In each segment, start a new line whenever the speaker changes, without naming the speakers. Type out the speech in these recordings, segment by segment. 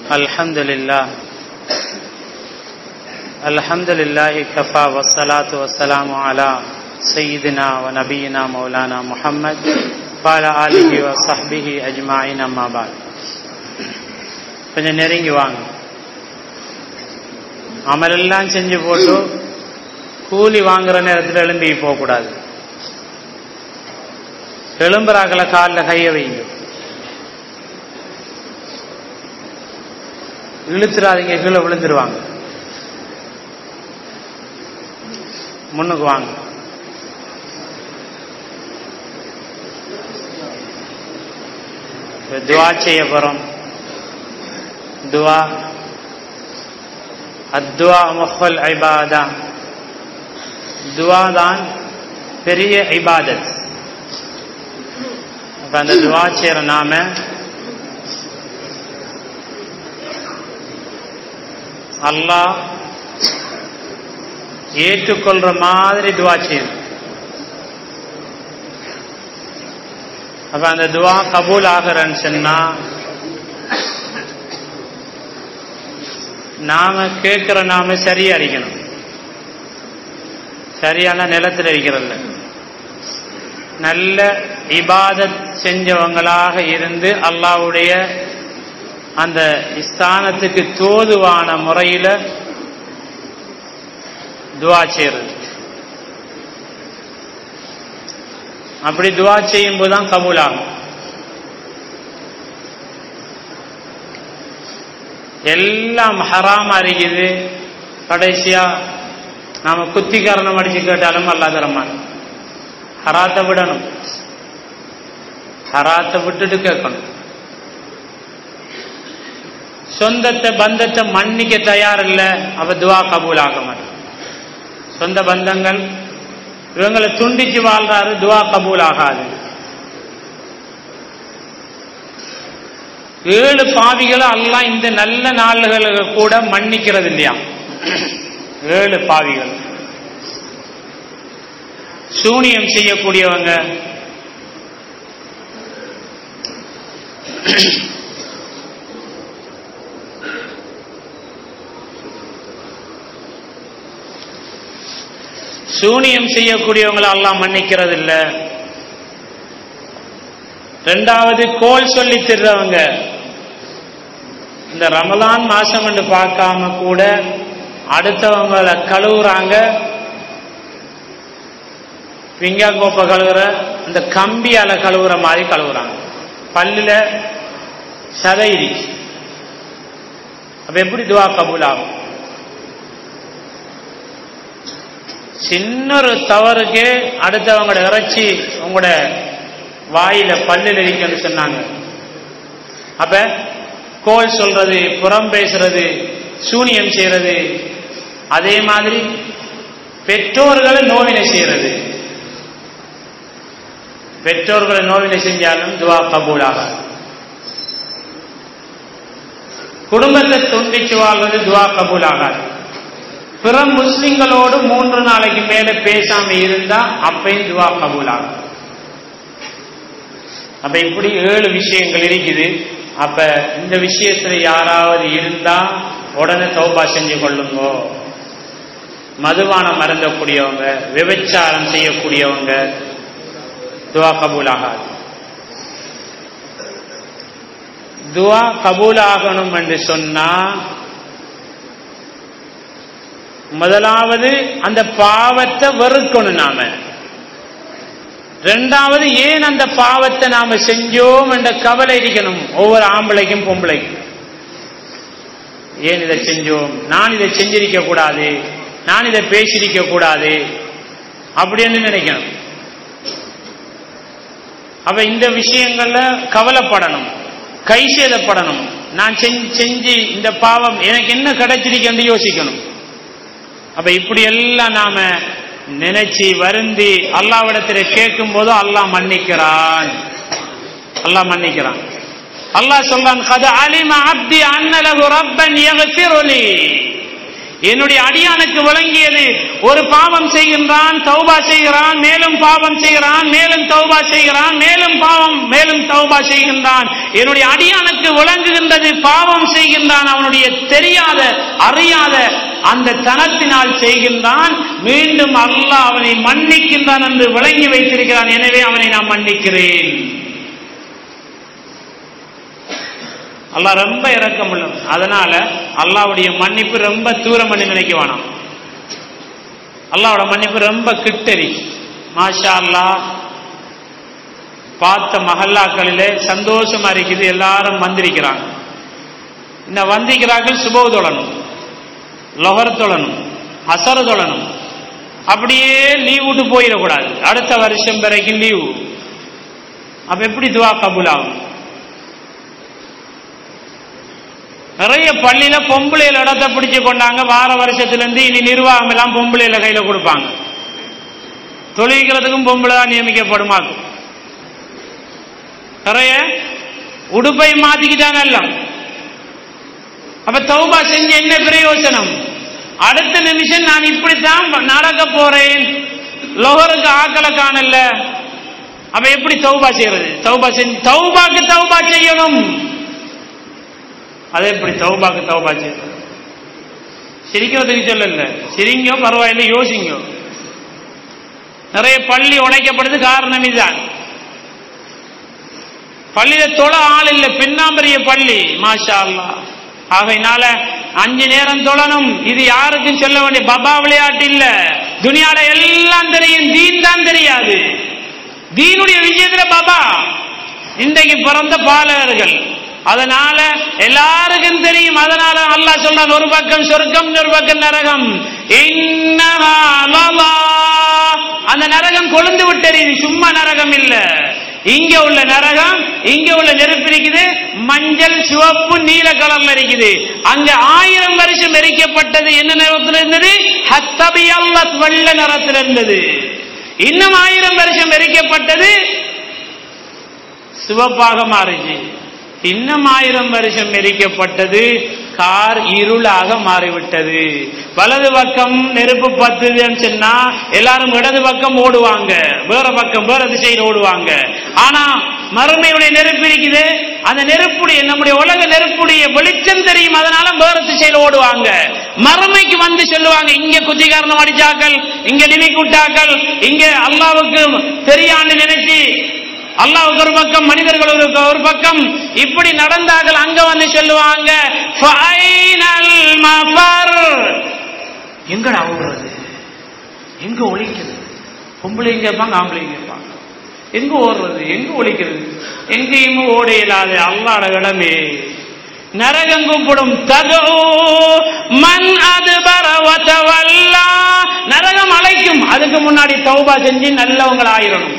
الحمد لله الحمد لله كفى والصلاة والسلام على سيدنا ونبينا مولانا محمد وعلى آله وصحبه أجمعين أما بعد கொஞ்சம் நெருங்கி வாங்க அமலெல்லாம் செஞ்சு போட்டு கூலி வாங்குற நேரத்தில் எழும்பி போகக்கூடாது எழும்புறாக்களை காலில் கைய வைங்க இழுத்துறாதீங்க கீழே விழுந்துருவாங்க முன்னுக்கு வாங்க துவா செய்ய போறோம் துவா அத்வா முஹல் ஐபாதா துவா தான் பெரிய ஐபாதத் அப்ப அந்த துவா செய்யற நாம அல்லாஹ் ஏற்றுக்கொள்ற மாதிரி துவா செய்யணும் அப்ப அந்த துவா கபூல் ஆகிறன்னு சொன்னா நாம கேட்கிற நாம சரியா அடிக்கணும் சரியான நிலத்தில் இருக்கிறல்ல நல்ல இபாதத் செஞ்சவங்களாக இருந்து அல்லாவுடைய அந்த ஸ்தானத்துக்கு தோதுவான முறையில் துவா செய்யறது அப்படி துவா செய்யும் போதுதான் கபூலாகும் எல்லாம் ஹராமா இருக்குது கடைசியா நாம குத்தி காரணம் அடிச்சு கேட்டாலும் அல்லா தரமான் ஹராத்தை விடணும் ஹராத்தை விட்டுட்டு கேட்கணும் சொந்தத்தை பந்தத்தை மன்னிக்க தயார் இல்லை அவ துவா கபூல் ஆக மாட்டேன் சொந்த பந்தங்கள் இவங்களை துண்டிச்சு வாழ்றாரு துவா கபூல் ஆகாது ஏழு பாவிகளை எல்லாம் இந்த நல்ல நாள்களுக்கு கூட மன்னிக்கிறது இல்லையா ஏழு பாவிகள் சூனியம் செய்யக்கூடியவங்க சூனியம் செய்யக்கூடியவங்களை எல்லாம் மன்னிக்கிறது இல்லை ரெண்டாவது கோல் சொல்லி திடுறவங்க இந்த ரமலான் மாசம் என்று பார்க்காம கூட அடுத்தவங்களை கழுவுறாங்க பிங்கா கோப்பை கழுவுற இந்த கம்பியால கழுவுற மாதிரி கழுவுறாங்க பல்லுல சதை இருக்கு அப்ப எப்படி துவா கபூல் ஆகும் சின்ன ஒரு தவறுக்கு அடுத்தவங்களோட இறைச்சி உங்களோட வாயில பல்லில் இருக்கன்னு சொன்னாங்க அப்ப கோல் சொல்றது புறம் பேசுறது சூனியம் செய்யறது அதே மாதிரி பெற்றோர்களை நோவினை செய்யறது பெற்றோர்களை நோவினை செஞ்சாலும் துவா கபூலாக குடும்பத்தை துண்டிச்சு வாழ்வது துவா கபூலாகாது பிற முஸ்லிம்களோடு மூன்று நாளைக்கு மேல பேசாம இருந்தா அப்பையும் துவா கபூலாகும் அப்ப இப்படி ஏழு விஷயங்கள் இருக்குது அப்ப இந்த விஷயத்துல யாராவது இருந்தா உடனே தௌபா செஞ்சு கொள்ளுங்கோ மதுவானம் மறந்தக்கூடியவங்க விபச்சாரம் செய்யக்கூடியவங்க துவா கபூலாகாது துவா கபூலாகணும் என்று சொன்னா முதலாவது அந்த பாவத்தை வெறுக்கணும் நாம ரெண்டாவது ஏன் அந்த பாவத்தை நாம செஞ்சோம் என்ற கவலை இருக்கணும் ஒவ்வொரு ஆம்பளைக்கும் பொம்பளைக்கும் ஏன் இதை செஞ்சோம் நான் இதை செஞ்சிருக்க கூடாது நான் இதை பேசியிருக்க கூடாது அப்படின்னு நினைக்கணும் அப்ப இந்த விஷயங்கள்ல கவலைப்படணும் கை சேதப்படணும் நான் செஞ்சு இந்த பாவம் எனக்கு என்ன கிடைச்சிருக்கேன்னு யோசிக்கணும் அப்ப இப்படி எல்லாம் நாம நினைச்சு வருந்தி அல்லாவிடத்தில் கேட்கும் போதும் அல்லாஹ் மன்னிக்கிறான் அல்லாஹ் மன்னிக்கிறான் அல்லாஹ் சொல்றான் கத அலிம அப்தி அன்னலகு ரப்பன் யக்ஃபிருலி என்னுடைய அடியானுக்கு விளங்கியது ஒரு பாவம் செய்கின்றான் தௌபா செய்கிறான் மேலும் பாவம் செய்கிறான் மேலும் தௌபா செய்கிறான் மேலும் பாவம் மேலும் தௌபா செய்கின்றான் என்னுடைய அடியானுக்கு விளங்குகின்றது பாவம் செய்கின்றான் அவனுடைய தெரியாத அறியாத அந்த தனத்தினால் செய்கின்றான் மீண்டும் அல்லாஹ் அவனை மன்னிக்கின்றான் என்று விளங்கி வைத்திருக்கிறான் எனவே அவனை நான் மன்னிக்கிறேன் அல்லாஹ் ரொம்ப இறக்கமுள்ளவன் அதனால அல்லாவுடைய மன்னிப்பு ரொம்ப தூரம் பண்ணி நினைக்க வேணாம் அல்லாவோட மன்னிப்பு ரொம்ப கிட்டறி மாஷா அல்லாஹ் பார்த்த மஹல்லாக்களிலே சந்தோஷமா இருக்குது எல்லாரும் வந்திருக்கிறாங்க இந்த வந்திக்கிறார்கள் சுபவ தொழணும் லொஹர் தொழணும் அசர் தொழணும் அப்படியே லீவ் விட்டு போயிடக்கூடாது அடுத்த வருஷம் வரைக்கும் லீவு அப்ப எப்படி துவா கபூல் ஆகும் நிறைய பள்ளியில பொம்பளையில இடத்தை பிடிச்சு கொண்டாங்க வார வருஷத்துல இருந்து இனி நிர்வாகம் எல்லாம் பொம்பளையில கையில கொடுப்பாங்க தொழில்கிறதுக்கும் பொம்பளை தான் நியமிக்கப்படுமாக்கும் நிறைய உடுப்பை மாத்திக்கிட்டாங்க எல்லாம் அப்ப தௌபா செஞ்சு என்ன பிரயோசனம் அடுத்த நிமிஷம் நான் இப்படித்தான் நடக்க போறேன் லோகருக்கு ஆக்களை காணல அப்ப எப்படி தௌபா செய்யறது தௌபா செஞ்சு தௌபாக்கு தௌபா செய்யணும் அது எப்படி தௌபாக்கு தௌபா செய்யறது சிரிக்கிறதுக்கு சொல்லல சிரிங்கோ பரவாயில்லை யோசிங்கோ நிறைய பள்ளி உடைக்கப்படுது காரணம் இதுதான் பள்ளியில தொழ ஆள் இல்ல பின்னாம்பரிய பள்ளி மாஷா அல்லா ஆகையினால அஞ்சு நேரம் தொழணும் இது யாருக்கும் சொல்ல வேண்டிய பபா விளையாட்டு இல்ல துனியால எல்லாம் தெரியும் தீன் தான் தெரியாது தீனுடைய விஷயத்துல பாபா இன்றைக்கு பிறந்த பாலகர்கள் அதனால எல்லாருக்கும் தெரியும் அதனால அல்லாஹ் சொல்றான் ஒரு பக்கம் சொர்க்கம் ஒரு பக்கம் நரகம் இன்னஹா லலா. அந்த நரகம் கொழுந்து விட்டறியுது சும்மா நரகம் இல்ல இங்க உள்ள நரகம் இங்க உள்ள நெருப்பு இருக்குது மஞ்சள் சிவப்பு நீல கலர்ல இருக்குது அங்க ஆயிரம் வருஷம் எரிக்கப்பட்டது என்ன நிறத்தில் இருந்தது ஹத்தபி அல்லத் வெள்ள நிறத்தில் இருந்தது இன்னும் ஆயிரம் வருஷம் எரிக்கப்பட்டது சிவப்பாக மாறுச்சு இன்னும் ஆயிரம் வருஷம் எரிக்கப்பட்டது கார் இருளாக மாறிவிட்டது வலது பக்கம் நெருப்பு பத்துதுன்னு சொன்னா எல்லாரும் இடது பக்கம் ஓடுவாங்க வேற பக்கம் வேற திசையில் ஓடுவாங்க ஆனா மறுமையுடைய நெருப்பு இருக்குது அந்த நெருப்புடைய நம்முடைய உலக நெருப்புடைய வெளிச்சம் தெரியும் அதனால வேற திசையில் ஓடுவாங்க மறுமைக்கு வந்து சொல்லுவாங்க இங்க குத்திகாரணம் அடிச்சாக்கள் இங்க டிவி குட்டாக்கள் இங்க அல்லாவுக்கு தெரியான்னு நினைச்சு அல்லாவுக்கு ஒரு பக்கம் மனிதர்கள் ஒரு ஒரு பக்கம் இப்படி நடந்தார்கள் அங்க வந்து சொல்லுவாங்க ஃபைனல் மஃபர் எங்கடா ஓடுறது எங்க ஒழிக்கிறது பொம்பளைங்க கேட்பாங்க ஆம்பளைங்க கேட்பாங்க எங்க ஓடுறது எங்க ஒழிக்கிறது எங்கேயும் ஓட இயலாது அல்லாட இடமே நரகம் கூப்பிடும் ததோ மண் அது பரவத்தவல்லா நரகம் அழைக்கும் அதுக்கு முன்னாடி தௌபா செஞ்சு நல்லவங்கள் ஆயிரணும்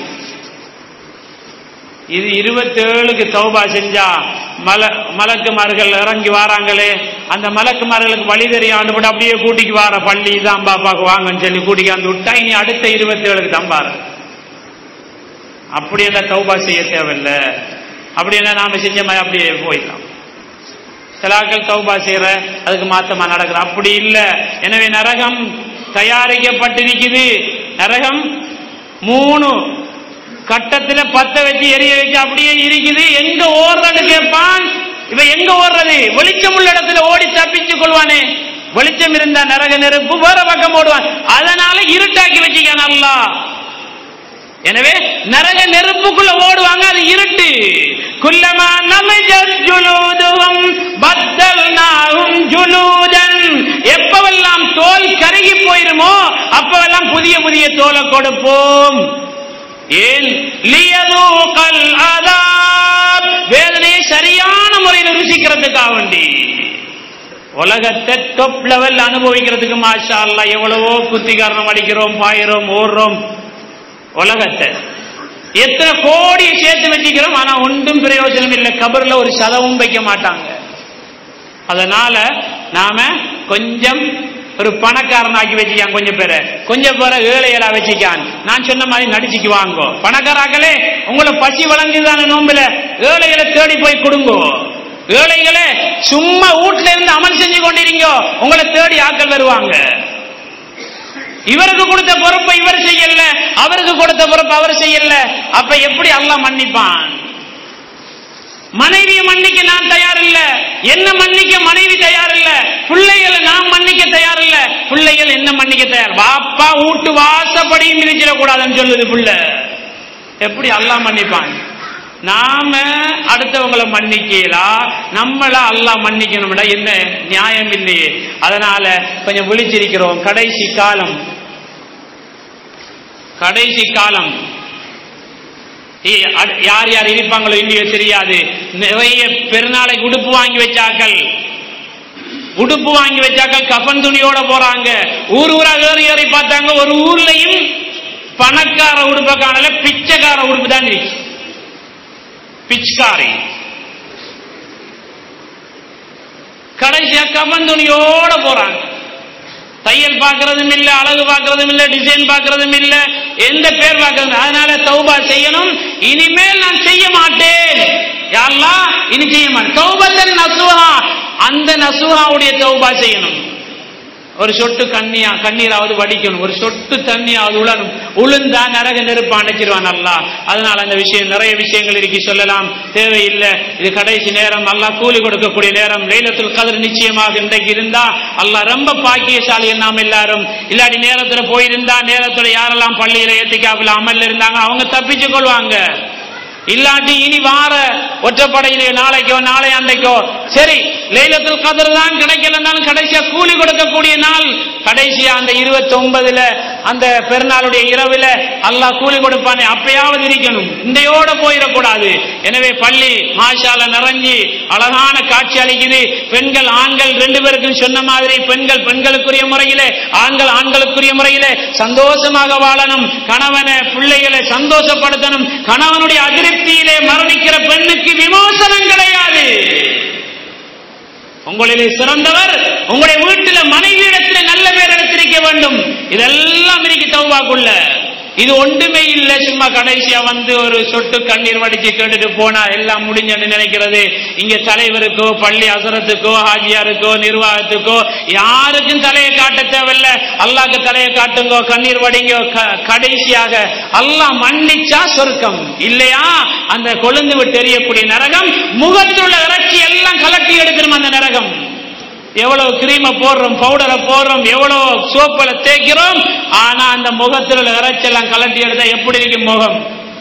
இது இருபத்தேழுக்கு தௌபா செஞ்சா மல மலக்குமார்கள் இறங்கி வாராங்களே அந்த மலக்குமார்களுக்கு வழி தெரியும் ஆண்டு அப்படியே கூட்டிக்கு வார பள்ளி தான் பாப்பாக்கு வாங்கன்னு சொல்லி கூட்டிக்காந்து விட்டா இனி அடுத்த இருபத்தேழுக்கு தம்பாரு அப்படி என்ன தௌபா செய்ய தேவையில்லை அப்படி என்ன நாம செஞ்ச மாதிரி அப்படியே போயிடலாம் சிலாக்கள் தௌபா செய்யற அதுக்கு மாத்தமா நடக்கிற அப்படி இல்லை எனவே நரகம் தயாரிக்கப்பட்டிருக்குது நரகம் மூணு கட்டத்துல பத்த வச்சு எரிய வச்சு அப்படியே இருக்குது எங்க ஓடுறன்னு கேட்பான் இவ எங்க ஓடுறது வெளிச்சம் உள்ள இடத்துல ஓடி தப்பிச்சு கொள்வானே வெளிச்சம் இருந்தா நரக நெருப்பு வேற பக்கம் ஓடுவான் அதனால இருட்டாக்கி வச்சுக்க நல்லா எனவே நரக நெருப்புக்குள்ள ஓடுவாங்க அது இருட்டு குல்லமா நமஜத் ஜுலூதுஹும் பத்தல்நாஹும் ஜுலூதன் எப்பவெல்லாம் தோல் கருகி போயிருமோ அப்பவெல்லாம் புதிய புதிய தோலை கொடுப்போம் ஏன் லியதூகல் அதாப் வேதனையை சரியான முறையில் ருசிக்கிறதுக்காக வேண்டி உலகத்தை டொப் லெவல் அனுபவிக்கிறதுக்கு மாஷா அல்லா எவ்வளவோ குத்திகாரணம் அடிக்கிறோம் பாயிறோம் ஓடுறோம் உலகத்தை எத்தனை கோடியை சேர்த்து வச்சுக்கிறோம் ஆனா ஒன்றும் பிரயோஜனம் இல்லை கபர்ல ஒரு சதவும் வைக்க மாட்டாங்க அதனால நாம கொஞ்சம் ஒரு பணக்காரனாக்கி வச்சுக்கான் கொஞ்சம் பேரை கொஞ்சம் பேரை ஏழைகளா வச்சுக்கான் நான் சொன்ன மாதிரி நடிச்சுக்கு வாங்கோ பணக்காராக்களே உங்களை பசி வழங்குதான நோம்புல ஏழைகளை தேடி போய் கொடுங்கோ ஏழைகளே சும்மா வீட்ல இருந்து அமல் செஞ்சு கொண்டிருங்க உங்களை தேடி ஆட்கள் வருவாங்க இவருக்கு கொடுத்த பொறுப்பை இவர் செய்யல அவருக்கு கொடுத்த பொறுப்பு அவர் செய்யல அப்ப எப்படி அல்லாஹ் மன்னிப்பான் மனைவியை மன்னிக்க நான் தயார் இல்ல என்ன மன்னிக்க மனைவி தயார் இல்ல பிள்ளைகளை நான் மன்னிக்க தயார் இல்ல பிள்ளைகள் என்ன மன்னிக்க தயார் பாப்பா வீட்டு வாசப்படியும் மிதிச்சிடக்கூடாதுன்னு சொல்லுது பிள்ளை எப்படி அல்லாஹ் மன்னிப்பான் நாம அடுத்தவங்களை மன்னிக்கலாம் நம்மள அல்லாஹ் மன்னிக்கணும்டா என்ன நியாயம் இல்லையே அதனால கொஞ்சம் விழிச்சிருக்கிறோம் கடைசி காலம் கடைசி காலம் ஏய், அட- யார் யார் இருப்பாங்களோ இல்லையோ தெரியாது நிறைய பெருநாளைக்கு உடுப்பு வாங்கி வச்சாக்கள் உடுப்பு வாங்கி வச்சாக்கள் கஃன் துணியோட போறாங்க ஊர் ஊரா ஏறி ஏறி பார்த்தாங்க ஒரு ஊர்லயும் பணக்கார உடுப்பை காணல பிச்சைக்கார உடுப்பு தான் இருக்கு பிச்காரி கடைசியா கஃன் துணியோட போறாங்க தையல் பார்க்கறதும் இல்ல அழகு பார்க்கறதும் இல்ல டிசைன் பார்க்கறதும் இல்ல எந்த பேர் பார்க்கறதும் அதனால தௌபா செய்யணும் இனிமேல் நான் செய்ய மாட்டேன் யா அல்லாஹ் இனி செய்ய மாட்டேன் தௌபத்தன் நசுஹா அந்த நசுஹாவுடைய தௌபா செய்யணும் ஒரு சொட்டு கண்ணியா கண்ணீராவது வடிக்கணும் ஒரு சொட்டு தண்ணியாவது உழணும் உளுந்தா நரக நெருப்பு அணைச்சிருவான் அல்லாஹ் அதனால அந்த விஷயம் நிறைய விஷயங்கள் இருக்கு சொல்லலாம் தேவையில்லை இது கடைசி நேரம் அல்லாஹ் கூலி கொடுக்கக்கூடிய நேரம் லைலத்துல் கதிர் நிச்சயமாக இன்றைக்கு இருந்தா அல்லாஹ் ரொம்ப பாக்கியசாலி நாம் எல்லாரும் இல்லாட்டி நேரத்துல போயிருந்தா நேரத்துல யாரெல்லாம் பள்ளியில ஏத்திக்காப்புல அமல்ல இருந்தாங்க அவங்க தப்பிச்சு கொள்வாங்க இல்லாட்டி இனி வார ஒற்றப்படையிலே நாளைக்கோ நாளை அன்றைக்கோ சரி லைலத்துல் கதர் தான் கிடைக்கலனாலும் கடைசியா கூலி கொடுக்கக்கூடிய நாள் கடைசியா அந்த இருபத்தி ஒன்பதுல அந்த பெருநாளுடைய இரவுல அல்லாஹ் கூலி கொடுப்பானே அப்பயாவது இருக்கணும் இந்தையோட போயிடக்கூடாது எனவே பள்ளி மாஷால நிறைஞ்சி அழகான காட்சி அளிக்குது பெண்கள் ஆண்கள் ரெண்டு பேருக்கும் சொன்ன மாதிரி பெண்கள் பெண்களுக்குரிய முறையிலே ஆண்கள் ஆண்களுக்குரிய முறையிலே சந்தோஷமாக வாழணும் கணவனை பிள்ளைகளை சந்தோஷப்படுத்தணும் கணவனுடைய அதிருப்தியிலே மரணிக்கிற பெண்ணுக்கு விமோசனம் கிடையாது உங்களிலே சிறந்தவர் உங்களுடைய வீட்டில மனைவியிடத்திலே நல்ல பேர் எடுத்திருக்க வேண்டும் இதெல்லாம் இன்னைக்கு தௌபாக்குள்ள இது ஒன்றுமே இல்ல சும்மா கடைசியா வந்து ஒரு சொட்டு கண்ணீர் வடிச்சு கேட்டுட்டு போனா எல்லாம் முடிஞ்சன்னு நினைக்கிறது இங்க தலைவருக்கோ பள்ளி அசரத்துக்கோ ஹாஜியாருக்கோ நிர்வாகத்துக்கோ யாருக்கும் தலையை காட்ட தேவையில்ல அல்லாஹ்க்கு தலையை காட்டுங்கோ கண்ணீர் வடிங்கோ க- கடைசியாக அல்லாஹ் மன்னிச்சா சொர்க்கம் இல்லையா அந்த கொழுந்து விட்டு எரியக்கூடிய நரகம் முகத்தில் உள்ள இறைச்சி எல்லாம் கலட்டி எடுக்கணும் அந்த நரகம் எவ்வளவு கிரீமை போடுறோம் பவுடரை போடுறோம் எவ்வளவு சோப்பில தேய்க்கிறோம் ஆனா அந்த முகத்தில் உள்ள இறைச்செல்லாம் கலட்டி எடுத்தா எப்படி இருக்கும் முகம்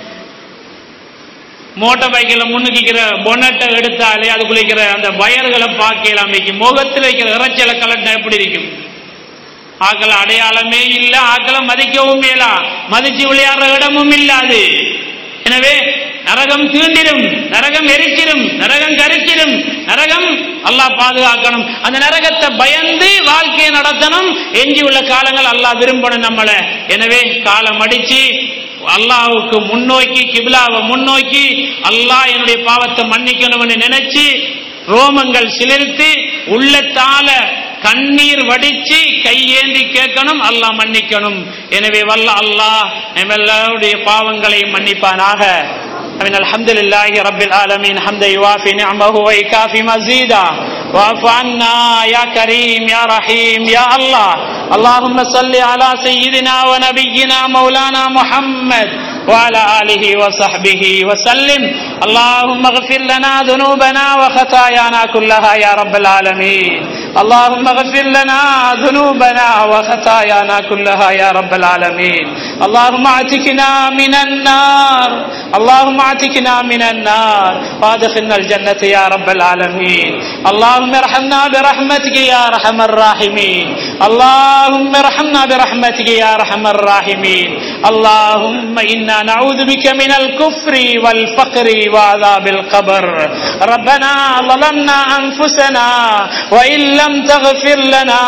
மோட்டார் பைக்கில் முன்னுக்கிற பொனட்டை எடுத்தாலே அதுக்குள்ள இருக்கிற அந்த வயர்களை பார்க்கலாம் அமைக்கும் முகத்தில் வைக்கிற இறைச்சலை கலட்டினா எப்படி இருக்கும் ஆக்களை அடையாளமே இல்ல ஆக்களை மதிக்கவும் மேலா மதிச்சு விளையாடுற இடமும் இல்லாது எனவே நரகம் தீண்டிடும் நரகம் எரிச்சிடும் நரகம் கரிச்சிடும் நரகம் அல்லாஹ் பாதுகாக்கணும் அந்த நரகத்தை பயந்து வாழ்க்கையை நடத்தணும் எஞ்சி உள்ள காலங்கள் அல்லாஹ் விரும்பணும் நம்மள எனவே காலம் அடிச்சு அல்லாஹ்வுக்கு முன்னோக்கி கிபிலாவை முன்னோக்கி அல்லாஹ் என்னுடைய பாவத்தை மன்னிக்கணும்னு நினைச்சு ரோமங்கள் சிலிர்த்து உள்ளத்தால கண்ணீர் வடிச்சு கையேந்தி கேட்கணும் அல்லாஹ் மன்னிக்கணும் எனவே வல்ல அல்லாஹ் நம்ம எல்லாருடைய பாவங்களை மன்னிப்பானாக من الحمد لله رب العالمين حمدا يوافي نعمه ويكافي مزيدا واعف عنا يا كريم يا رحيم يا الله اللهم صل على سيدنا ونبينا مولانا محمد وعلى آله وصحبه وسلم اللهم اغفر لنا ذنوبنا وخطايانا كلها يا رب العالمين اللهم اغفر لنا ذنوبنا وخطايانا كلها يا رب العالمين اللهم اعتقنا من النار اللهم اعتقنا من النار وادخلنا الجنة يا رب العالمين اللهم ارحمنا برحمتك يا ارحم الراحمين اللهم ارحمنا برحمتك يا ارحم الراحمين اللهم انا نعوذ بك من الكفر والفقر وعذاب القبر ربنا ظلمنا انفسنا وان لم تغفر لنا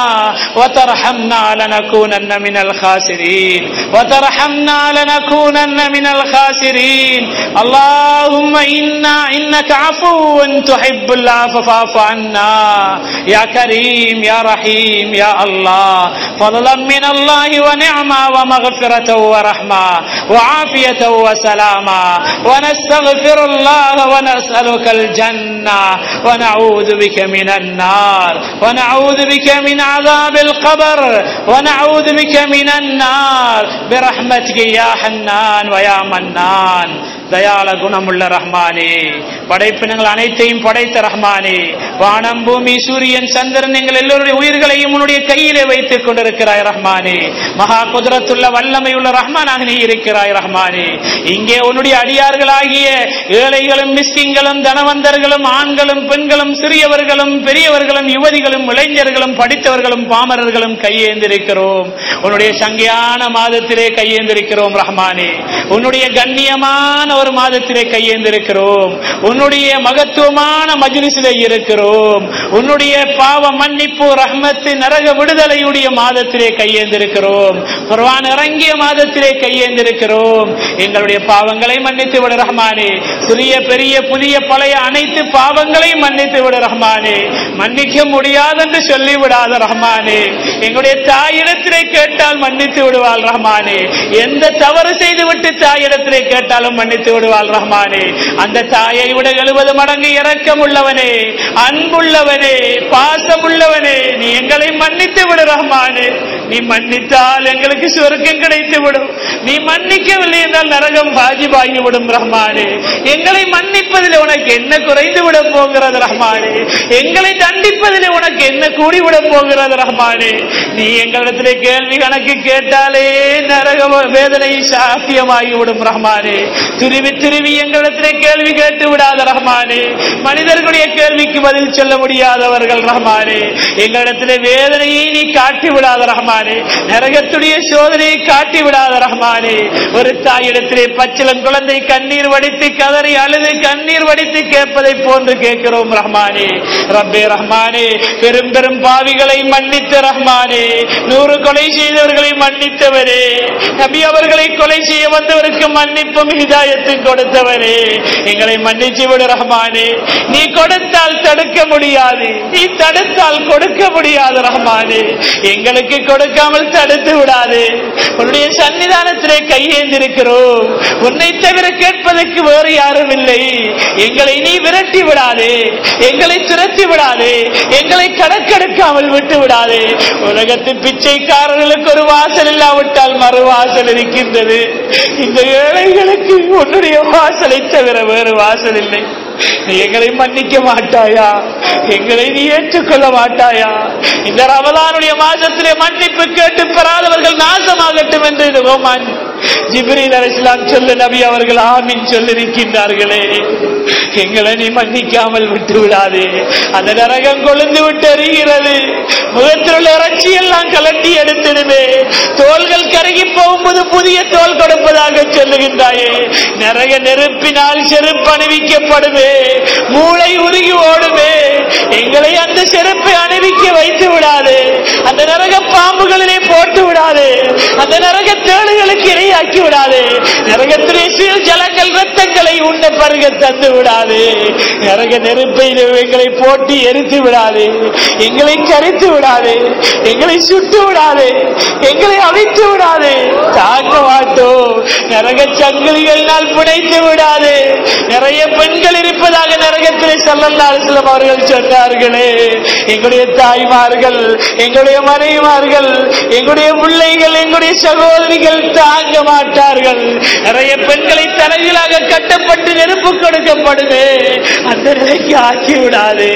وترحمنا لنكونن من الخاسرين وترحمنا لنكونن من الخاسرين اللهم إنا إنك عفو تحب العفو فاعف عنا يا كريم يا رحيم يا الله فضلا من الله ونعمة ومغفرة ورحمة وعافية وسلاما ونستغفر الله ونسألك الجنة ونعوذ بك من النار ونعوذ بك من عذاب القبر ونعوذ بك من النار برحمتك يا حنان ويا منان தயால குணமுள்ள ரஹ்மானே படைப்பினங்கள் அனைத்தையும் படைத்த ரஹ்மானே வானம் பூமி சூரியன் சந்திரன் எங்கள் எல்லோருடைய உயிர்களையும் உன்னுடைய கையிலே வைத்துக் கொண்டிருக்கிறாய் ரஹ்மானே மகா குதிரத்துள்ள வல்லமை உள்ள ரஹ்மானாக நீ இருக்கிறாய் ரஹ்மானே இங்கே உன்னுடைய அடியார்களாகிய ஏழைகளும் மிஸ்கிங்களும் தனவந்தர்களும் ஆண்களும் பெண்களும் சிறியவர்களும் பெரியவர்களும் யுவதிகளும் இளைஞர்களும் படித்தவர்களும் பாமரர்களும் கையேந்திருக்கிறோம் உன்னுடைய சங்கையான மாதத்திலே கையேந்திருக்கிறோம் ரஹ்மானே உன்னுடைய கண்ணியமான ஒரு மாதத்திலே கையேந்திருக்கிறோம் உன்னுடைய மகத்துவமான மஜ்லிஸிலே இருக்கிறோம் உன்னுடைய பாவ மன்னிப்பு ரஹ்மத்து நரக விடுதலையுடைய மாதத்திலே கையேந்திருக்கிறோம் குர்ஆன் இறங்கிய மாதத்திலே கையேந்திருக்கிறோம் எங்களுடைய பாவங்களை மன்னித்து விட ரஹ்மானே சிறிய பெரிய புதிய பழைய அனைத்து பாவங்களையும் மன்னித்து விட ரஹ்மானே மன்னிக்க முடியாது என்று சொல்லிவிடாத ரஹ்மானே எங்களுடைய தாயிடத்திலே கேட்டால் மன்னித்து விடுவாள் ரஹ்மானே எந்த தவறு செய்து விட்டு தாயிடத்திலே கேட்டாலும் மன்னித்து விடுவாள் ரஹ்மானே அந்த தாயை விட எழுபது மடங்கு இரக்கம் உள்ளவனே அன்புள்ளவனே பாசமுள்ளவனே நீ எங்களை மன்னித்து விடு ரஹ்மானே நீ மன்னித்தால் எங்களுக்கு சொர்க்கம் கிடைத்து விடும் நீ மன்னிக்கவில்லை என்றால் நரகம் பாஜிபாகி விடும் ரஹ்மானே எங்களை மன்னிப்பதில் உனக்கு என்ன குறைந்து விட போகிறது ரஹ்மானே எங்களை தண்டிப்பதில் உனக்கு என்ன கூடி விட போகிறது ரஹ்மானே நீ எங்களிடத்திலே கேள்வி கணக்கு கேட்டாலே நரக வேதனை சாத்தியமாகி விடும் ரஹ்மானே துருவி துருவி எங்களிடத்திலே கேள்வி கேட்டு விடாத ரஹ்மானே மனிதர்களுடைய கேள்விக்கு பதில் சொல்ல முடியாதவர்கள் ரஹ்மானே எங்களிடத்திலே வேதனையை நீ காட்டி விடாத ரஹ்மானே நரகத்துடைய சோதனையை காட்டி விடாத ரஹ்மானே ஒரு தாயிடத்திலே பச்சிலம் குழந்தை கண்ணீர் வடித்து கதறி அழுது கண்ணீர் வடித்து கேட்பதை போன்று கேட்கிறோம் ரஹ்மானே ரப்பே ரஹ்மானே பெரும் பெரும் பாவிகளை மன்னித்த ரஹ்மானே நூறு கொலை செய்தவர்களை மன்னித்தவரே நபி அவர்களை கொலை செய்ய வந்தவருக்கு மன்னிப்பும் ஹிதாயத்தும் கொடுத்தவரே எங்களை மன்னிச்சு விடு ரஹ்மானே நீ கொடுத்தால் தடுக்க முடியாது நீ தடுத்தால் கொடுக்க முடியாது ரஹ்மானே எங்களுக்கு கொடுக்காமல் தடுத்து விடாது உன்னுடைய சன்னிதானத்திலே கையேந்திருக்கிறோம் உன்னை தவிர கேட்பதற்கு வேறு யாரும் இல்லை எங்களை நீ விரட்டி விடாதே எங்களை துரத்தி விடாதே எங்களை கணக்கெடுக்காமல் விட்டு விடாதே உலகத்து பிச்சைக்காரர்களுக்கு ஒரு வாசல் இல்லாவிட்டால் மறு வாசல் இருக்கின்றது இந்த ஏழைகளுக்கு உன்னுடைய வாசலை தவிர வேறு வாசல் இல்லை நீ எங்களை மன்னிக்க மாட்டாயா எங்களை நீ ஏற்றுக்கொள்ள மாட்டாயா இந்த ரமலானுடைய மாதத்திலே மன்னிப்பு கேட்டு பெறாதவர்கள் நாசமாகட்டும் என்று ரோமான் ஜிப்ரீல் அலிஸ்லாம் சொல்லு நபி அவர்கள் ஆமின் சொல்லிருக்கின்றார்களே எங்களை நீ மன்னிக்காமல் விட்டு விடாதே அந்த நரகம் கொழுந்து விட்டு எறிகிறது முகத்தில் உள்ள இறைச்சி எல்லாம் கலட்டி எடுத்திடுமே தோள்கள் கருகி போகும்போது புதிய தோல் கொடுப்பதாக சொல்லுகின்றாயே நரக நெருப்பினால் செருப்பு அணிவிக்கப்படுமே மூளை உருகி ஓடுமே எங்களை அந்த செருப்பை அணிவிக்க வைத்து விடாது அந்த நரக பாம்புகளிலே போட்டு விடாது அந்த நரக தேடுகளுக்கு இரையாக்கி விடாது நரகத்திலே சீல் ஜலங்கள் ரத்தங்களை உண்ட பருக தந்து விடாது நரக நெருப்பை எங்களை போட்டு எரித்து விடாது எங்களை கரித்து விடாது எங்களை சுட்டு விடாது எங்களை அவித்து விடாது தாங்க மாட்டோம் நரக சங்கிலிகளினால் பிணைத்து விடாது நிறைய பெண்கள் இருப்பதாக நரகத்திலே செல்லல்லாசலம் அவர்கள் சொன்னார்களே எங்களுடைய தாய்மார்கள் எங்களுடைய மனைவிமார்கள் எங்களுடைய பிள்ளைகள் எங்களுடைய சகோதரிகள் தாங்க மாட்டார்கள் நிறைய பெண்களை தலைகளாக கட்டப்பட்டு நெருப்பு கொடுக்கப்படுது அந்த நிலைக்கு ஆக்கி விடாது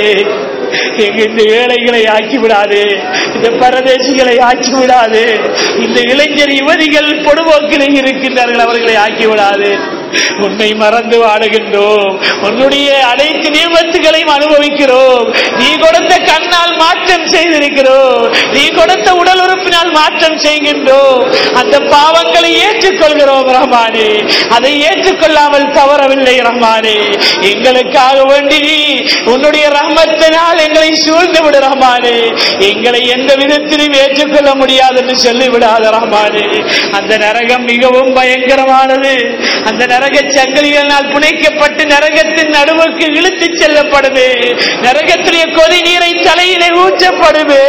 எங்க இந்த ஏழைகளை ஆக்கி விடாது இந்த பரதேசிகளை ஆக்கி விடாது இந்த இளைஞர் யுவதிகள் பொடுபோக்கில் இருக்கின்றார்கள் அவர்களை ஆக்கி விடாது உன்னை மறந்து வாடுகின்றோம் உன்னுடைய அனைத்து நியமத்துகளையும் அனுபவிக்கிறோம் நீ கொடுத்த கண்ணால் மாற்றம் செய்திருக்கிறோம் நீ கொடுத்த உடல் உறுப்பு மன்னிப்பினால் மாற்றம் செய்கின்றோம் அந்த பாவங்களை ஏற்றுக்கொள்கிறோம் ரஹ்மானே அதை ஏற்றுக்கொள்ளாமல் தவறவில்லை ரஹ்மானே எங்களுக்காக வேண்டி உன்னுடைய ரஹ்மத்தினால் எங்களை சூழ்ந்து விடு ரஹ்மானே எங்களை எந்த விதத்திலும் ஏற்றுக்கொள்ள முடியாது என்று சொல்லிவிடாத ரஹ்மானே அந்த நரகம் மிகவும் பயங்கரமானது அந்த நரக சங்கிலிகளினால் புனைக்கப்பட்டு நரகத்தின் நடுவுக்கு இழுத்துச் செல்லப்படுமே நரகத்திலே கொதி நீரை தலையிலே ஊற்றப்படுமே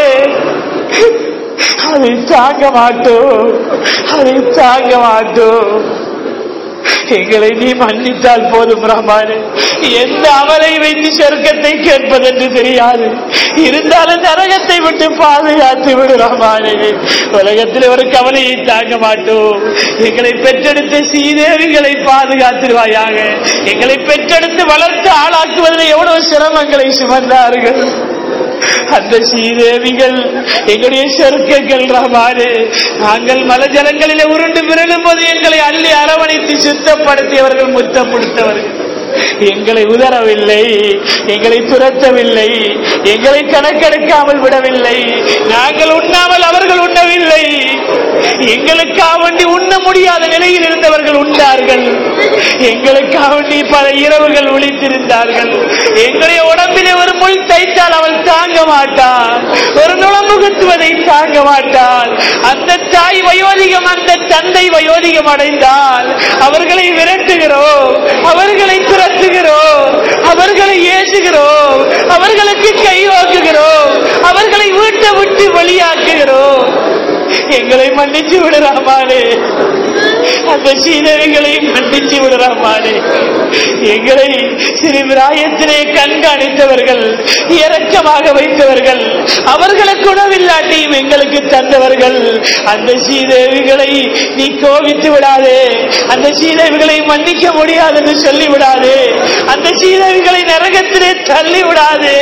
அதை தாங்க மாட்டோம் அதை தாங்க மாட்டோம் எங்களை நீ மன்னித்தால் போதும் ரஹ்மானே எந்த அமலை வைத்து சொர்க்கத்தை கேட்பதென்று தெரியாது இருந்தாலும் நரகத்தை விட்டு பாதுகாத்து விடு ரஹ்மானே உலகத்தில் ஒரு கவலையை தாங்க மாட்டோம் எங்களை பெற்றெடுத்த சீதேவிகளை பாதுகாத்துருவாயாக எங்களை பெற்றெடுத்து வளர்த்து ஆளாக்குவதில் எவ்வளவு சிரமங்களை சுமந்தார்கள் அந்த ஸ்ரீதேவிகள் எங்களுடைய சொர்க்கங்கள் ரஹ்மானே நாங்கள் மலஜலங்களிலே உருண்டு விரலும் போது எங்களை அள்ளி அரவணைத்து சுத்தப்படுத்தியவர்கள் முத்தம் கொடுத்தவர்கள் எங்களை உதறவில்லை எங்களை துரத்தவில்லை எங்களை கணக்கெடுக்காமல் விடவில்லை நாங்கள் உண்ணாமல் அவர்கள் உண்ணவில்லை எங்களுக்காக வேண்டி உண்ண முடியாத நிலையில் இருந்தவர்கள் உண்டார்கள் எங்களுக்காக வேண்டி பல இரவுகள் ஒழித்திருந்தார்கள் எங்களுடைய உடம்பிலே ஒரு முள் தைத்தால் அவள் தாங்க மாட்டாள் ஒரு நுழம்பு குத்துவதை தாங்க மாட்டாள் அந்த தாய் வயோதிகம் அந்த தந்தை வயோதிகம் அடைந்தால் அவர்களை விரட்டுகிறோம் அவர்களை துரத்துகிறோம் அவர்களை ஏசுகிறோம் அவர்களுக்கு கை ஓக்குகிறோம் அவர்களை வீட்டை விட்டு வெளியாக்குகிறோம் எங்களை மன்னிச்சு விடுறாமானே அந்த சீனவிகளை மன்னிச்சு விடுறாமானே எங்களை சிறுபிராயத்திலே கண்காணித்தவர்கள் இரக்கமாக வைத்தவர்கள் அவர்களுக்கு உணவில்லாட்டியும் எங்களுக்கு தந்தவர்கள் அந்த சீதேவிகளை நீ கோபித்து விடாதே அந்த சீதேவிகளை மன்னிக்க முடியாது என்று சொல்லி விடாதே அந்த சீதேவிகளை நரகத்திலே தள்ளி விடாதே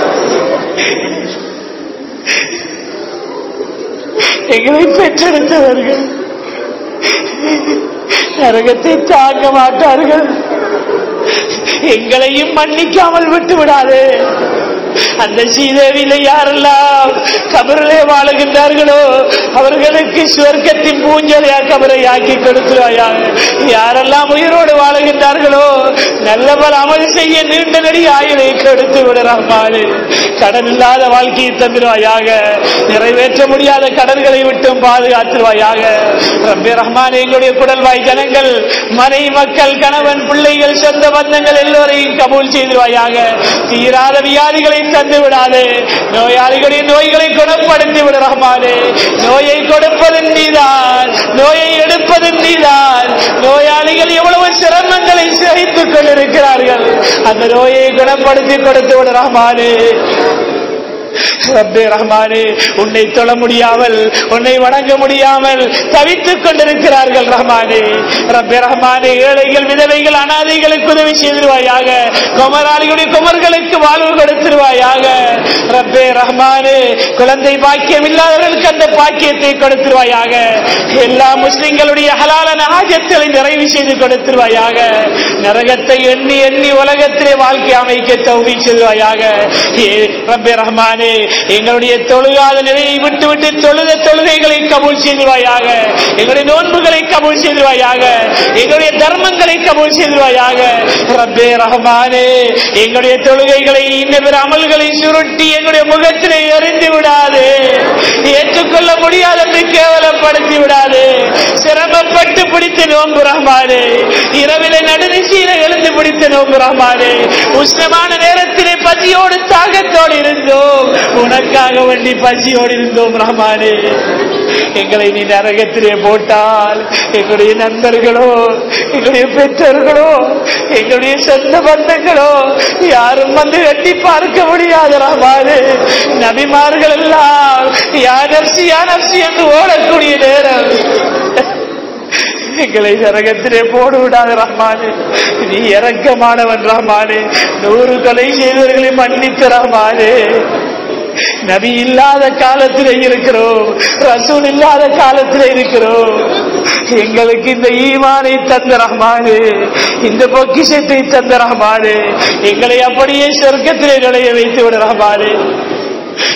எங்களை பெற்றெடுத்தவர்கள் நரகத்தை தாங்க மாட்டார்கள் எங்களையும் மன்னிக்காமல் விட்டு விடாது அந்த சீதேவியில யாரெல்லாம் கபரிலே வாழுகின்றார்களோ அவர்களுக்கு சுவர்க்கத்தின் பூஞ்சலையா கபரை ஆக்கி கொடுத்துருவாயாக யாரெல்லாம் உயிரோடு வாழுகின்றார்களோ நல்லவர் அமல் செய்ய நீண்ட நெடி ஆயுளை கொடுத்து விடுறாமாறு கடன் இல்லாத வாழ்க்கையை தந்துடுவாயாக நிறைவேற்ற முடியாத கடன்களை விட்டும் பாதுகாத்துருவாயாக ரப்பே ரஹ்மான் எங்களுடைய குடல்வாய் ஜனங்கள் மனை மக்கள் கணவன் பிள்ளைகள் சொந்த பந்தங்கள் எல்லோரையும் கபூல் செய்திருவாயாக தீராத வியாதிகளை தந்து விடாது நோயாளிகளுடைய நோய்களை குணப்படுத்தி விடு ரஹ்மானே நோயை கொடுப்பது நீதான் நோயை எடுப்பது நீதான் நோயாளிகள் எவ்வளவு சிரமங்களை சகித்துக் கொண்டிருக்கிறார்கள் அந்த நோயை குணப்படுத்தி கொடுத்து விடு ரஹ்மானே ரப்பே ரஹ்மானே உன்னை தொழ முடியாமல் உன்னை வணங்க முடியாமல் தவித்துக் கொண்டிருக்கிறார்கள் ரஹ்மானே ரப்பே ரஹ்மானே ஏழைகள் விதவைகள் அனாதைகளுக்கு உதவி செய்திருவாயாக குமராளிகளுடைய குமர்களுக்கு வாழ்வு கொடுத்திருவாயாக ரப்பே ரஹ்மானே குழந்தை பாக்கியம் இல்லாதவர்களுக்கு அந்த பாக்கியத்தை கொடுத்திருவாயாக எல்லா முஸ்லிம்களுடைய ஹலாலான ஆஜத்தை நிறைவு செய்து கொடுத்திருவாயாக நரகத்தை எண்ணி எண்ணி உலகத்திலே வாழ்க்கை அமைக்க தௌவி செல்வாயாக ஏ ரப்பே ரஹ்மானே எங்களுடைய தொழுகாத நிலையை விட்டு விட்டு தொழுத தொழுகைகளை கபூல் செய்துவாயாக எங்களுடைய நோன்புகளை கபூல் செய்துவாயாக எங்களுடைய தர்மங்களை கபூல் செய்துவாயாக ரப்பே ரஹ்மானே எங்களுடைய தொழுகைகளை இன்ன பிற அமல்களை சுருட்டி எங்களுடைய முகத்திலே எறிந்து விடாது ஏற்றுக்கொள்ள முடியாது என்று கேவலப்படுத்தி விடாது சிரமப்பட்டு பிடித்த நோன்பு ரஹ்மானே இரவிலே நடுநிசையில எழுந்து பிடித்த நோன்பு ரஹ்மானே உஷ்ணமான நேரத்திலே பசியோடு தாகத்தோடு இருந்தோம் உனக்காக வேண்டி பசியோடு இருந்தோம் ரஹ்மானே எங்களை நீ நரகத்திலே போட்டால் எங்களுடைய நண்பர்களோ எங்களுடைய பெற்றோர்களோ எங்களுடைய சொந்த பந்தங்களோ யாரும் வந்து எட்டி பார்க்க முடியாது ரஹ்மானே நபிமார்கள் எல்லாம் யானர்சி யானர்சி என்று ஓடக்கூடிய நேரம் எங்களை நரகத்திலே போடு விடாத ரஹ்மானே நீ இறக்கமானவன் ரஹ்மானே நூறு கொலை செய்தவர்களை மன்னித்த ரஹ்மானே நபி இல்லாத காலத்தில் இருக்கிறோம் ரசூல் இல்லாத காலத்தில் இருக்கிறோம் எங்களுக்கு இந்த ஈமானை தந்த ரஹ்மானே இந்த பொக்கிஷத்தை தந்த ரஹ்மானே எங்களை அப்படியே சொர்க்கத்திலே நுழைய வைத்து விட ரஹ்மானே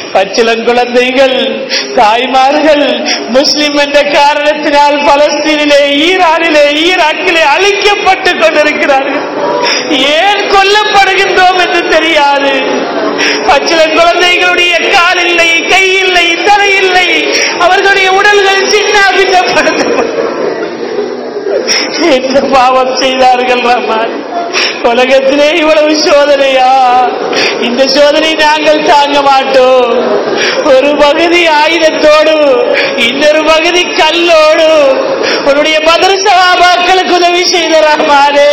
பச்சிலங்குழந்தைகள் தாய்மார்கள் முஸ்லிம் என்ற காரணத்தினால் பலஸ்தீனிலே ஈரானிலே ஈராக்கிலே அழிக்கப்பட்டுக் கொண்டிருக்கிறார்கள் ஏன் கொல்லப்படுகின்றோம் என்று தெரியாது பச்சிலங்குழந்தைகளுடைய கால் இல்லை கை இல்லை தலை இல்லை அவர்களுடைய உடல்கள் சின்ன என்ன பாவம் செய்தார்கள் ரஹ்மான் உலகத்திலே இவ்வளவு சோதனையா இந்த சோதனை நாங்கள் தாங்க மாட்டோம் ஒரு பகுதி ஆயுதத்தோடு இன்னொரு பகுதி கல்லோடு உன்னுடைய பதில் சகாபாக்களுக்கு உதவி செய்த ரஹ்மானே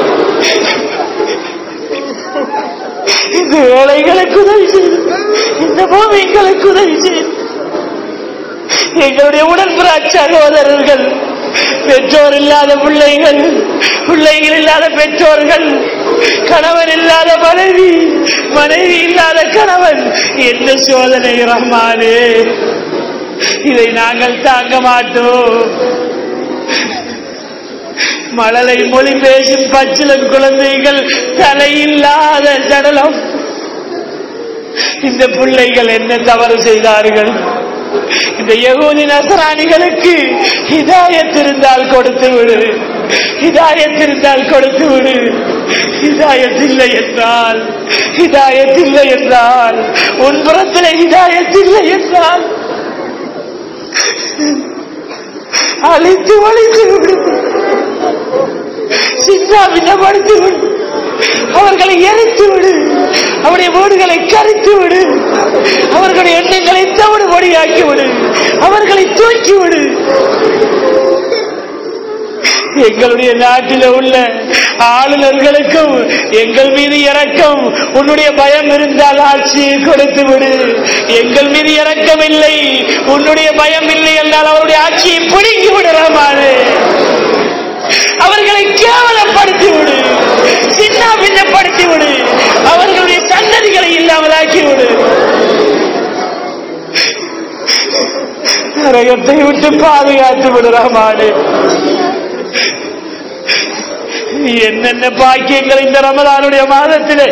இந்த ஏழைகளுக்கு உதவி செய்து இந்த பூமிகளுக்கு உதவி செய்து எங்களுடைய உடன்புற சகோதரர்கள் பெற்றோர் இல்லாத பிள்ளைகள் பிள்ளைகள் இல்லாத பெற்றோர்கள் கணவன் இல்லாத மனைவி மனைவி இல்லாத கணவன் என்ன சோதனை ரஹ்மானே இதை நாங்கள் தாங்க மாட்டோம் மழலை மொழி பேசும் பச்சிலன் குழந்தைகள் தலையில்லாத சடலம் இந்த பிள்ளைகள் என்ன தவறு செய்தார்கள் இந்த யகூதி நசராணிகளுக்கு ஹிதாயத் இருந்தால் கொடுத்து விடு ஹிதாயத் இருந்தால் கொடுத்து விடு ஹிதாயத் இல்லை என்றால் ஹிதாயத் இல்லை என்றால் உன் புறத்தில் ஹிதாயத் இல்லை என்றால் அழித்து ஒழித்து விடு சின்னாபின்னப்படுத்தி விடு அவர்களை எரித்து விடு அவருடைய வீடுகளை கரித்து விடு அவர்களுடைய எண்ணங்களை தவிடு பொடியாக்கி விடு அவர்களை தூக்கி விடு எங்களுடைய நாட்டில் உள்ள ஆளுநர்களுக்கும் எங்கள் மீது இறக்கம் உன்னுடைய பயம் இருந்தால் ஆட்சியை கொடுத்து விடு எங்கள் மீது இறக்கம் இல்லை உன்னுடைய பயம் இல்லை என்றால் அவருடைய ஆட்சியை பிடுங்கி விடுறாமாறு அவர்களை கேவலப்படுத்தி விடு சின்ன பின்னப்படுத்தி விடு அவர்களுடைய சன்னதிகளை இல்லாமலாக்கி விடு நரகத்தை விட்டு பாதுகாத்து விடுறாமாடு என்னென்ன பாக்கியங்கள் இந்த ரமதானுடைய மாதத்திலே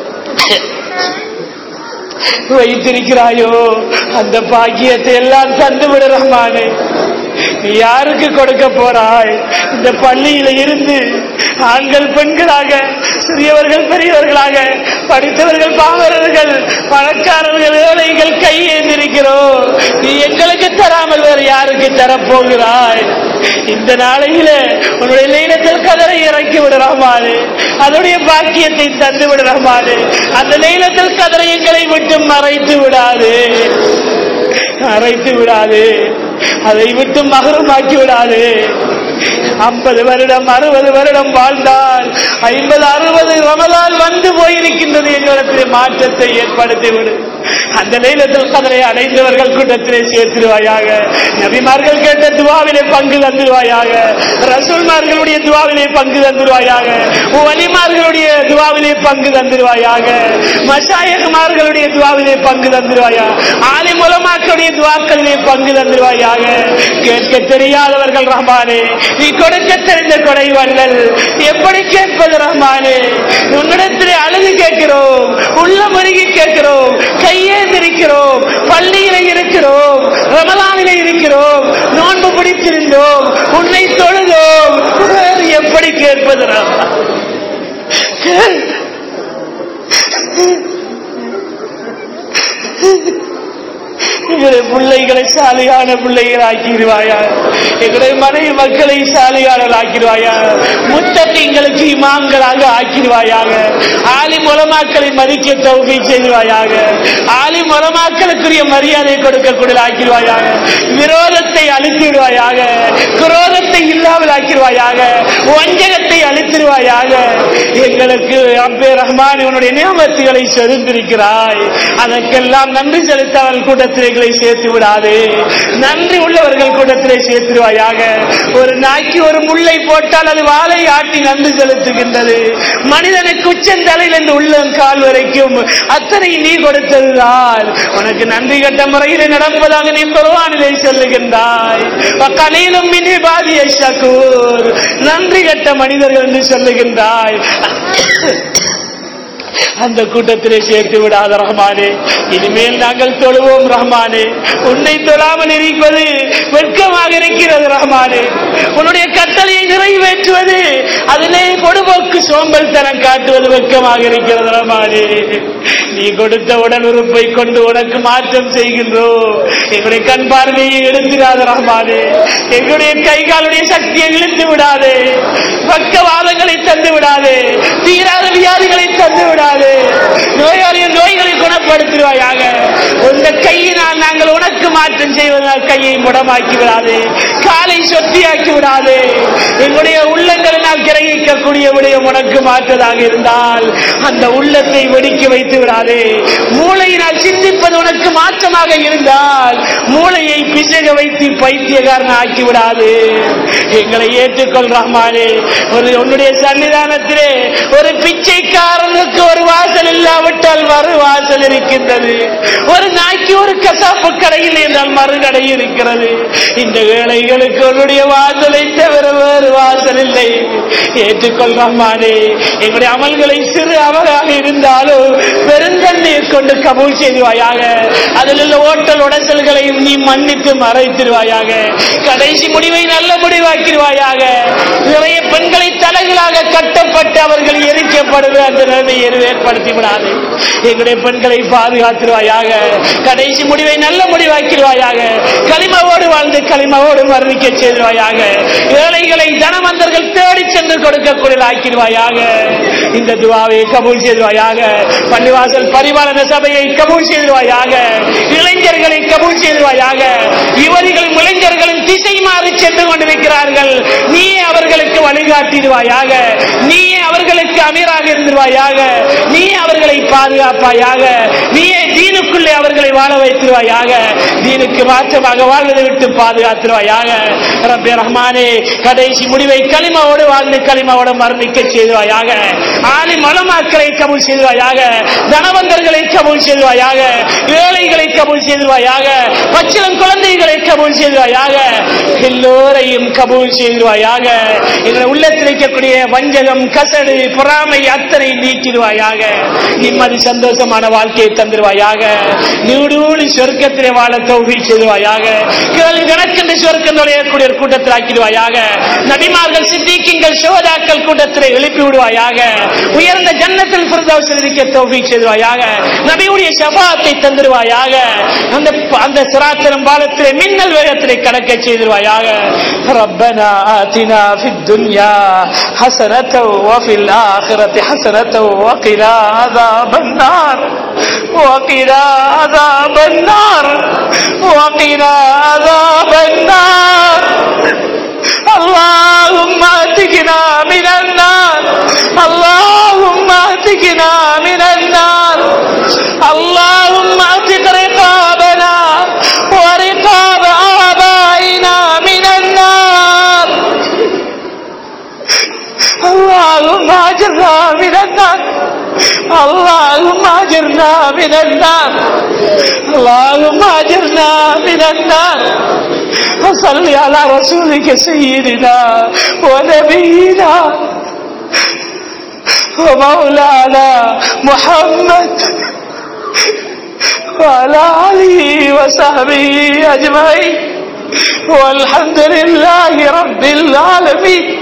வைத்திருக்கிறாயோ அந்த பாக்கியத்தை எல்லாம் தந்து விடுறாமானே நீ யாருக்கு கொடுக்க போறாய் இந்த பள்ளியில இருந்து ஆண்கள் பெண்களாக சிறியவர்கள் பெரியவர்களாக படித்தவர்கள் பாமரர்கள் பணக்காரர்கள் ஏழைகள் கையேந்திருக்கிறோம் நீ எங்களுக்கு தராமல் வேறு யாருக்கு தரப்போகிறாய் இந்த நாளையில உன்னுடைய லைலத்தில் கதரை இறக்கி விடலாமாறு அதனுடைய பாக்கியத்தை தந்து விடலாமாறு அந்த லைலத்தில் கதரை எங்களை விட்டு மறைத்து விடாது மறைத்து விடாது அதை விட்டு மகரமாக்கி விடாது ஐம்பது வருடம் அறுபது வருடம் வாழ்ந்தால் ஐம்பது அறுபது ரமலால் வந்து போயிருக்கின்றது எங்களிடத்திலே மாற்றத்தை ஏற்படுத்திவிடு அந்த நேரத்தில் கதரை அடைந்தவர்கள் கூட்டத்திலே சேர்த்திருவாயாக நபிமார்கள் கேட்ட துவாவிலே பங்கு தந்துருவாயாக ரசூல்மார்களுடைய துவாவிலே பங்கு தந்துருவாயாக வலிமார்களுடைய துவாவிலே பங்கு தந்துருவாயாக மஷாயகுமார்களுடைய துவாவிலே பங்கு தந்துருவாயா ஆலி மூலமாக்களுடைய துவாக்களிலே பங்கு தந்துருவாயாக கேட்க தெரியாதவர்கள் ரஹ்மானே நீ கொடுக்க தெரிந்த கொடை வள்ளல் எப்படி கேட்பது ரஹ்மானே உன்னிடத்திலே அழுது கேட்கிறோம் உள்ள முருகி கேட்கிறோம் கையேந்திருக்கிறோம் பள்ளியில இருக்கிறோம் ரமலானில இருக்கிறோம் நோன்பு பிடித்திருந்தோம் உன்னை தொழுதோம் வேறு எப்படி கேட்பது ரஹ்மா எங்களுடைய பிள்ளைகளை சாலையான பிள்ளைகள் ஆக்கிடுவாயா எங்களுடைய மனைவி மக்களை சாலையாளர்கள் ஆக்கிடுவாயா முத்தட்டிங்களுக்கு இமாம்களாக ஆக்கிடுவாயாக ஆலி முலமாக்களை மதிக்க தௌகை செய்வாயாக ஆலி முலமாக்களுக்குரிய மரியாதை கொடுக்கக்கூடிய ஆக்கிடுவாயாக விரோதத்தை அழித்திடுவாயாக குரோதத்தை இல்லாமல் ஆக்கிடுவாயாக வஞ்சகத்தை அழித்திடுவாயாக எங்களுக்கு அப்பே ரஹ்மான் உன்னுடைய நியமத்துகளை செறிந்திருக்கிறாய் அதற்கெல்லாம் நன்றி செலுத்தவர்கள் கூட்டத்திலே எங்களை சேர்த்து விடாது நன்றி உள்ளவர்கள் கூட்டத்திலே சேர்த்திருவாயாக ஒரு நாய்க்கு ஒரு முல்லை போட்டால் அது வாழை ஆட்டி நன்றி செலுத்துகின்றது மனிதனுக்கு உச்சந்தலையில் இருந்து உள்ளம் கால் வரைக்கும் அத்தனை நீ கொடுத்ததுதான் உனக்கு நன்றி கட்ட முறையில் நடப்பதாக நீ குர்ஆனிலே சொல்லுகின்றாய் கலையிலும் மினி பாதிய ஷக்கூர் நன்றி கட்ட மனிதர்கள் என்று சொல்லுகின்றாய் அந்த கூட்டத்திலே சேர்த்து விடாத ரஹ்மானே இனிமேல் நாங்கள் தொழுவோம் ரஹ்மானே உன்னை தொழாமல் இருப்பது வெட்கமாக இருக்கிறது ரஹ்மானே உன்னுடைய கட்டளையை நிறைவேற்றுவது அதிலே பொடுபோக்கு சோம்பல் தரம் காட்டுவது வெட்கமாக இருக்கிறது ரஹ்மானே நீ கொடுத்த உடல் உறுப்பை கொண்டு உனக்கு மாற்றம் செய்கின்றோம் எங்களுடைய கண் பார்வையை எடுத்துடாத ரஹ்மானே எங்களுடைய கை காலுடைய சக்தியை இழுத்து விடாதே பக்கவாதங்களை தந்து விடாதே தீராத வியாதிகளை தந்து விடாதே நோயாளியின் நோய்களை குணப்படுத்துவாயாக உந்த கையினால் நாங்கள் உனக்கு மாற்றம் செய்வதனால் கையை முடமாக்கி விடாதே காலை சொத்தியாக்கி விடாதே எங்களுடைய உள்ளங்களினால் கிரகிக்கக்கூடிய விடயம் உனக்கு மாற்றதாக இருந்தால் அந்த உள்ளத்தை வெடிக்க வைத்து விடாதே மூளையினால் சிந்திப்பது உனக்கு மாற்றமாக இருந்தால் மூளையை பிசக வைத்து பைத்தியகாரன் ஆக்கி விடாது எங்களை ஏற்றுக்கொள் ரஹ்மானே ஒரு உன்னுடைய சன்னிதானத்திலே ஒரு பிச்சைக்காரனுக்கு ஒரு வாசல் இல்லாவிட்டால் மறு வாசல் இருக்கின்றது ஒரு நாய்க்கு ஒரு கசாப்பு கடையில் என்றால் மறுகடை இருக்கிறது இந்த ஏழைகளுக்கு உன்னுடைய வாசலை தவிர வேறு வாசல் இல்லை ஏற்றுக்கொள் ரஹ்மானே எங்களுடைய அமல்களை சிறு அமலாக இருந்தாலும் பெருந்தன்மையை கொண்டு கபூல் செய்துவாயாக அதில் உள்ள ஓட்டல் உடசல்களையும் நீ மன்னித்து மறைத்திருவாயாக கடைசி முடிவை நல்ல முடிவாக்கிடுவாயாக நிறைய பெண்களை தலைகளாக கட்டப்பட்டு அவர்கள் எரிக்கப்படுவது அந்த நிலைமையை ஏற்படுத்தி விடாது எங்களுடைய பெண்களை பாதுகாத்திருவாயாக கடைசி முடிவை நல்ல முடிவாக்கிடுவாயாக களிமாவோடு வாழ்ந்து களிமாவோடு மரணிக்க செய்திருவாயாக ஏழைகளை தனவந்தர்கள் தேடி சென்று கொடுக்கக்கூடிய ஆக்கிடுவாயாக இந்த துவாவை கபூல் செய்திருவாயாக பள்ளிவாசல் பரிபாலன சபையை கபூல் செய்திருவாயாக இளைஞர்களை கபூல் செய்திருவாயாக யுவதிகளும் இளைஞர்களும் திசை மாறி சென்று கொண்டிருக்கிறார்கள் நீ அவர்களுக்கு வழிகாட்டிடுவாயாக நீ அவர்களுக்கு அமீராக இருந்திருவாயாக நீ அவர்களை பாதுகாப்பாயாக நீயே தீனுக்குள்ளே அவர்களை வாழ வைத்திருவாயாக தீனுக்கு மாற்றமாக வாழ்வதை விட்டு பாதுகாத்திருவாயாக ரப்பே ரஹ்மானே கடைசி முடிவை களிமாவோடு வாழ்ந்து களிமாவோடு மரணிக்க செய்துவாயாக ஆலி மலமாக்களை கபூல் செய்துவாயாக தனவந்தர்களை கபூல் செய்துவாயாக ஏழைகளை கபூல் செய்துவாயாக பச்சிலம் குழந்தைகளை கபூல் செய்துவாயாக எல்லோரையும் கபூல் செய்துவாயாக எங்களை உள்ளத்தில் இருக்கக்கூடிய வஞ்சகம் கசடு பொறாமை அத்தனை நீக்கிடுவாயாக நிம்மதி சந்தோஷமான வாழ்க்கையை தந்துடுவாயாக நீடூழி சொர்க்கத்திலே வாழ தௌபி செய்துவாயாக கேள்வி கணக்கென்று சொர்க்கம் நுழையக்கூடிய ஒரு கூட்டத்தில் ஆக்கிடுவாயாக நபிமார்கள் சித்திக்குங்கள் சோதாக்கள் கூட்டத்திலே எழுப்பி விடுவாயாக உயர்ந்த ஜன்னத்தில் பிரதோஷம் இருக்க தௌபி செய்துவாயாக நபியுடைய சபாத்தை தந்துடுவாயாக அந்த அந்த சிராத்திரம் பாலத்திலே மின்னல் வேகத்திலே கடக்க செய்திருவாயாக ربنا آتنا في الدنيا حسنة وفي الآخرة حسنة وقنا عذاب النار وقنا عذاب النار وقنا عذاب النار اللهم اتقنا من النار اللهم اتقنا من النار اللهم اتق رقابنا ورقاب آبائنا من النار اللهم اجرنا من النار اللهم اجرنا من النار اللهم اجرنا من النار وصل على رسولك سيدنا ونبينا ومولانا محمد وعلى آله وصحبه أجمعين والحمد لله رب العالمين